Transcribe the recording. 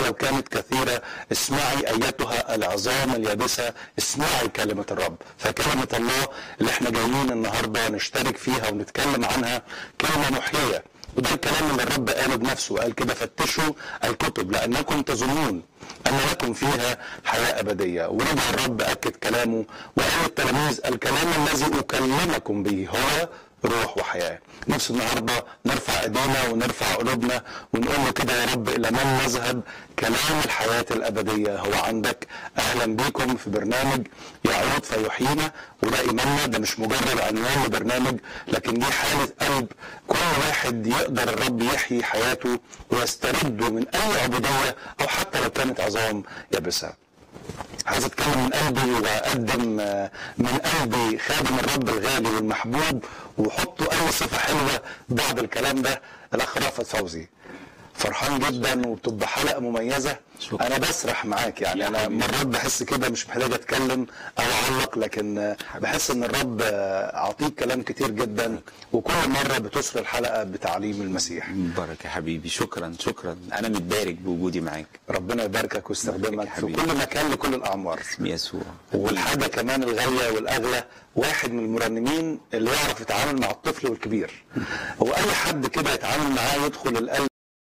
لو كانت كثيرة اسمعي أيتها العظام اليابسة اسمعي كلمة الرب فكلمة الله اللي احنا جايين النهاردة نشترك فيها ونتكلم عنها كلمة محيية وده الكلام اللي الرب قاله بنفسه قال كده فتشوا الكتب لأنكم تظنون أن لكم فيها حياة أبدية ورجع الرب أكد كلامه وقال للتلاميذ الكلام الذي أكلمكم به هو روح وحياة نفس النهاردة نرفع ايدينا ونرفع قلوبنا ونقول له كده يا رب إلى من نذهب كلام الحياة الأبدية هو عندك أهلا بكم في برنامج يعود فيحيينا وده إيماننا ده مش مجرد عنوان لبرنامج لكن دي حالة قلب كل واحد يقدر الرب يحيي حياته ويسترده من أي عبودية أو حتى لو كانت عظام يابسة عايز اتكلم من قلبي واقدم آه، من قلبي خادم الرب الغالي والمحبوب وحطوا اي صفه حلوه بعد الكلام ده الاخ رافت فوزي فرحان جدا وبتبقى حلقه مميزه شكرا. انا بسرح معاك يعني يا انا حبيبي. مرات بحس كده مش محتاج اتكلم او اعلق لكن آه، بحس ان الرب آه، اعطيك كلام كتير جدا وكل مره بتسر الحلقه بتعليم المسيح مبارك يا حبيبي شكرا شكرا انا متبارك بوجودي معاك ربنا يباركك يبارك ويستخدمك يا في حبيبي. كل مكان لكل الاعمار باسم يسوع والحاجة كمان الغالية والأغلى واحد من المرنمين اللي يعرف يتعامل مع الطفل والكبير هو أي حد كده يتعامل معاه يدخل القلب